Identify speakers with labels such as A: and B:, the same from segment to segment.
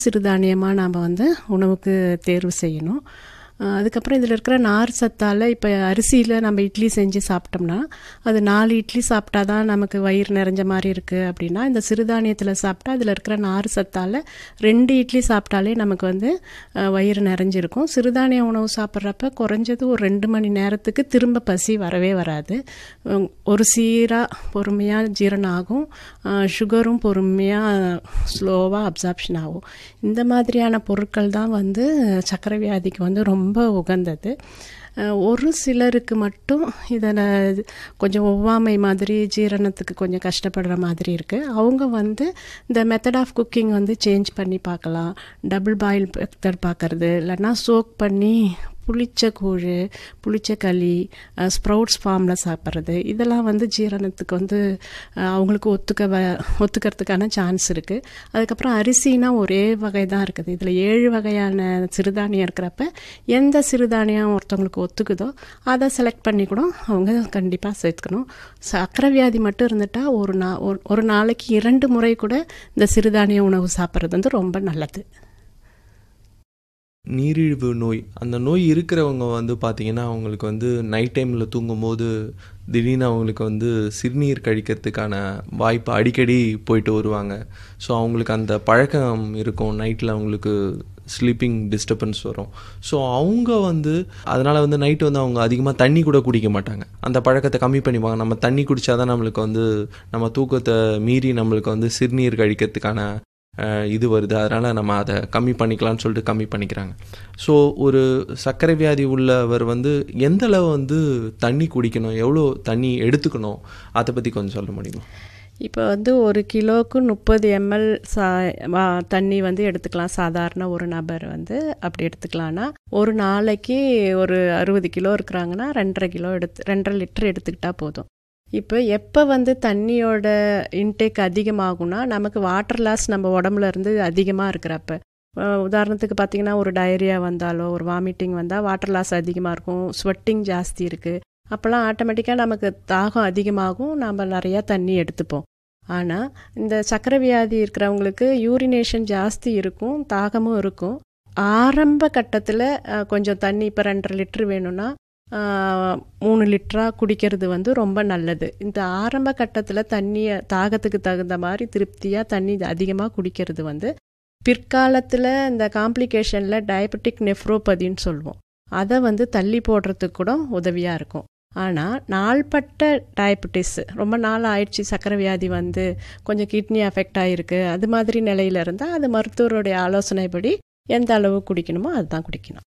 A: சிறுதானியமாக நாம் வந்து உணவுக்கு தேர்வு செய்யணும் அதுக்கப்புறம் இதில் இருக்கிற நார் சத்தால் இப்போ அரிசியில் நம்ம இட்லி செஞ்சு சாப்பிட்டோம்னா அது நாலு இட்லி சாப்பிட்டா தான் நமக்கு வயிறு நிறைஞ்ச மாதிரி இருக்குது அப்படின்னா இந்த சிறுதானியத்தில் சாப்பிட்டா அதில் இருக்கிற நார் சத்தால் ரெண்டு இட்லி சாப்பிட்டாலே நமக்கு வந்து வயிறு நிறைஞ்சிருக்கும் சிறுதானிய உணவு சாப்பிட்றப்ப குறைஞ்சது ஒரு ரெண்டு மணி நேரத்துக்கு திரும்ப பசி வரவே வராது ஒரு சீராக பொறுமையாக ஜீரணம் ஆகும் சுகரும் பொறுமையாக ஸ்லோவாக அப்சார்ப்ஷன் ஆகும் இந்த மாதிரியான பொருட்கள் தான் வந்து சர்க்கரை வியாதிக்கு வந்து ரொம்ப ரொம்ப உகந்தது ஒரு சிலருக்கு மட்டும் இதில் கொஞ்சம் ஒவ்வாமை மாதிரி ஜீரணத்துக்கு கொஞ்சம் கஷ்டப்படுற மாதிரி இருக்குது அவங்க வந்து இந்த மெத்தட் ஆஃப் குக்கிங் வந்து சேஞ்ச் பண்ணி பார்க்கலாம் டபுள் பாயில் மெத்தட் பார்க்குறது இல்லைன்னா சோக் பண்ணி புளிச்ச கூழ் புளிச்ச களி ஸ்ப்ரவுட்ஸ் ஃபார்மில் சாப்பிட்றது இதெல்லாம் வந்து ஜீரணத்துக்கு வந்து அவங்களுக்கு ஒத்துக்க வ ஒத்துக்கிறதுக்கான சான்ஸ் இருக்குது அதுக்கப்புறம் அரிசினா ஒரே வகை தான் இருக்குது இதில் ஏழு வகையான சிறுதானியம் இருக்கிறப்ப எந்த சிறுதானியம் ஒருத்தவங்களுக்கு ஒத்துக்குதோ அதை செலக்ட் பண்ணி கூட அவங்க கண்டிப்பாக சேர்த்துக்கணும் சக்கரை வியாதி மட்டும் இருந்துட்டால் ஒரு நா ஒரு நாளைக்கு இரண்டு முறை கூட இந்த சிறுதானிய உணவு சாப்பிட்றது வந்து ரொம்ப நல்லது
B: நீரிழிவு நோய் அந்த நோய் இருக்கிறவங்க வந்து பார்த்திங்கன்னா அவங்களுக்கு வந்து நைட் டைமில் தூங்கும்போது திடீர்னு அவங்களுக்கு வந்து சிறுநீர் கழிக்கிறதுக்கான வாய்ப்பு அடிக்கடி போயிட்டு வருவாங்க ஸோ அவங்களுக்கு அந்த பழக்கம் இருக்கும் நைட்டில் அவங்களுக்கு ஸ்லீப்பிங் டிஸ்டர்பன்ஸ் வரும் ஸோ அவங்க வந்து அதனால் வந்து நைட்டு வந்து அவங்க அதிகமாக தண்ணி கூட குடிக்க மாட்டாங்க அந்த பழக்கத்தை கம்மி பண்ணிப்பாங்க நம்ம தண்ணி குடித்தா தான் நம்மளுக்கு வந்து நம்ம தூக்கத்தை மீறி நம்மளுக்கு வந்து சிறுநீர் கழிக்கிறதுக்கான இது வருது அதனால் நம்ம அதை கம்மி பண்ணிக்கலாம்னு சொல்லிட்டு கம்மி பண்ணிக்கிறாங்க ஸோ ஒரு சர்க்கரை வியாதி உள்ளவர் வந்து எந்த அளவு வந்து தண்ணி குடிக்கணும் எவ்வளோ தண்ணி எடுத்துக்கணும் அதை பற்றி கொஞ்சம் சொல்ல முடியுமா
A: இப்போ வந்து ஒரு கிலோவுக்கு முப்பது எம்எல் சா தண்ணி வந்து எடுத்துக்கலாம் சாதாரண ஒரு நபர் வந்து அப்படி எடுத்துக்கலாம்னா ஒரு நாளைக்கு ஒரு அறுபது கிலோ இருக்கிறாங்கன்னா ரெண்டரை கிலோ எடுத்து ரெண்டரை லிட்டர் எடுத்துக்கிட்டால் போதும் இப்போ எப்போ வந்து தண்ணியோட இன்டேக் அதிகமாகும்னா நமக்கு வாட்டர் லாஸ் நம்ம உடம்புல இருந்து அதிகமாக இருக்கிறப்ப உதாரணத்துக்கு பார்த்திங்கன்னா ஒரு டயரியா வந்தாலோ ஒரு வாமிட்டிங் வந்தால் வாட்டர் லாஸ் அதிகமாக இருக்கும் ஸ்வெட்டிங் ஜாஸ்தி இருக்குது அப்போல்லாம் ஆட்டோமேட்டிக்காக நமக்கு தாகம் அதிகமாகும் நம்ம நிறையா தண்ணி எடுத்துப்போம் ஆனால் இந்த சக்கரை வியாதி இருக்கிறவங்களுக்கு யூரினேஷன் ஜாஸ்தி இருக்கும் தாகமும் இருக்கும் ஆரம்ப கட்டத்தில் கொஞ்சம் தண்ணி இப்போ ரெண்டரை லிட்டர் வேணும்னா மூணு லிட்டராக குடிக்கிறது வந்து ரொம்ப நல்லது இந்த ஆரம்ப கட்டத்தில் தண்ணியை தாகத்துக்கு தகுந்த மாதிரி திருப்தியாக தண்ணி அதிகமாக குடிக்கிறது வந்து பிற்காலத்தில் இந்த காம்ப்ளிகேஷனில் டயபெட்டிக் நெஃப்ரோபதின்னு சொல்லுவோம் அதை வந்து தள்ளி போடுறதுக்கு கூட உதவியாக இருக்கும் ஆனால் நாள்பட்ட டயபெட்டிஸ் ரொம்ப நாள் ஆயிடுச்சு சக்கரை வியாதி வந்து கொஞ்சம் கிட்னி அஃபெக்ட் ஆகிருக்கு அது மாதிரி நிலையில் இருந்தால் அது மருத்துவருடைய ஆலோசனைப்படி எந்த அளவு குடிக்கணுமோ அதுதான் குடிக்கணும்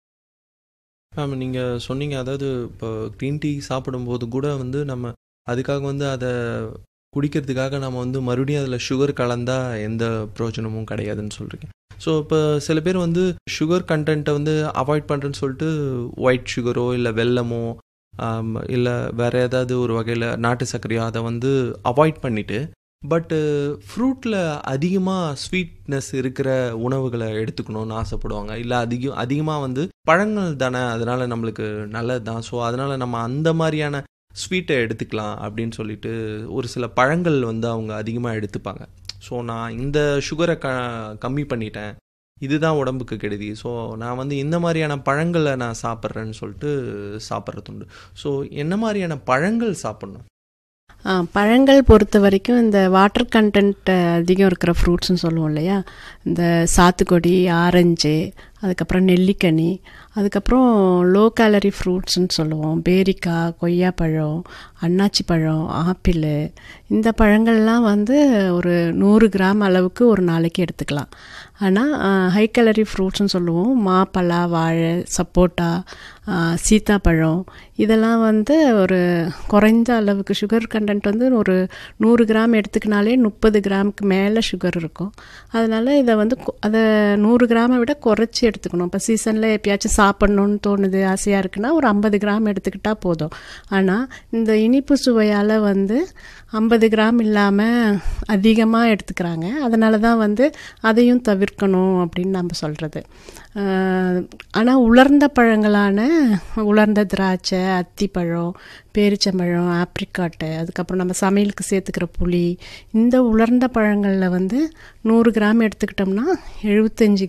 B: மேம் நீங்கள் சொன்னீங்க அதாவது இப்போ க்ரீன் டீ சாப்பிடும்போது கூட வந்து நம்ம அதுக்காக வந்து அதை குடிக்கிறதுக்காக நம்ம வந்து மறுபடியும் அதில் சுகர் கலந்தால் எந்த பிரயோஜனமும் கிடையாதுன்னு சொல்கிறீங்க ஸோ இப்போ சில பேர் வந்து சுகர் கண்டென்ட்டை வந்து அவாய்ட் பண்ணுறேன்னு சொல்லிட்டு ஒயிட் சுகரோ இல்லை வெல்லமோ இல்லை வேறு ஏதாவது ஒரு வகையில் நாட்டு சர்க்கரையோ அதை வந்து அவாய்ட் பண்ணிவிட்டு பட்டு ஃப்ரூட்டில் அதிகமாக ஸ்வீட்னஸ் இருக்கிற உணவுகளை எடுத்துக்கணும்னு ஆசைப்படுவாங்க இல்லை அதிகம் அதிகமாக வந்து பழங்கள் தானே அதனால் நம்மளுக்கு நல்லது தான் ஸோ அதனால் நம்ம அந்த மாதிரியான ஸ்வீட்டை எடுத்துக்கலாம் அப்படின்னு சொல்லிட்டு ஒரு சில பழங்கள் வந்து அவங்க அதிகமாக எடுத்துப்பாங்க ஸோ நான் இந்த சுகரை க கம்மி பண்ணிட்டேன் இதுதான் உடம்புக்கு கெடுதி ஸோ நான் வந்து இந்த மாதிரியான பழங்களை நான் சாப்பிட்றேன்னு சொல்லிட்டு சாப்பிட்றது உண்டு ஸோ என்ன மாதிரியான பழங்கள் சாப்பிட்ணும்
A: பழங்கள் பொறுத்த வரைக்கும் இந்த வாட்டர் கண்டென்ட் அதிகம் இருக்கிற ஃப்ரூட்ஸ்னு சொல்லுவோம் இல்லையா இந்த சாத்துக்கொடி ஆரஞ்சு அதுக்கப்புறம் நெல்லிக்கனி அதுக்கப்புறம் லோ கேலரி ஃப்ரூட்ஸ்னு சொல்லுவோம் பேரிக்காய் கொய்யாப்பழம் அன்னாச்சி பழம் ஆப்பிள் இந்த பழங்கள்லாம் வந்து ஒரு நூறு கிராம் அளவுக்கு ஒரு நாளைக்கு எடுத்துக்கலாம் ஆனால் ஹை கேலரி ஃப்ரூட்ஸ்னு சொல்லுவோம் மாப்பழா வாழை சப்போட்டா சீத்தாப்பழம் இதெல்லாம் வந்து ஒரு குறைந்த அளவுக்கு சுகர் கண்டென்ட் வந்து ஒரு நூறு கிராம் எடுத்துக்கினாலே முப்பது கிராமுக்கு மேலே சுகர் இருக்கும் அதனால் இதை வந்து அதை நூறு கிராமை விட குறைச்சி எடுத்துக்கணும் இப்போ சீசனில் எப்பயாச்சும் சாப்பிட்ணுன்னு தோணுது ஆசையாக இருக்குன்னா ஒரு ஐம்பது கிராம் எடுத்துக்கிட்டால் போதும் ஆனால் இந்த இனிப்பு சுவையால் வந்து ஐம்பது கிராம் இல்லாமல் அதிகமாக எடுத்துக்கிறாங்க அதனால தான் வந்து அதையும் தவிர்க்க தவிர்க்கணும் அப்படின்னு நம்ம சொல்கிறது ஆனால் உலர்ந்த பழங்களான உலர்ந்த திராட்சை அத்திப்பழம் பேரிச்சம்பழம் ஆப்ரிக்காட்டு அதுக்கப்புறம் நம்ம சமையலுக்கு சேர்த்துக்கிற புளி இந்த உலர்ந்த பழங்களில் வந்து நூறு கிராம் எடுத்துக்கிட்டோம்னா எழுபத்தஞ்சி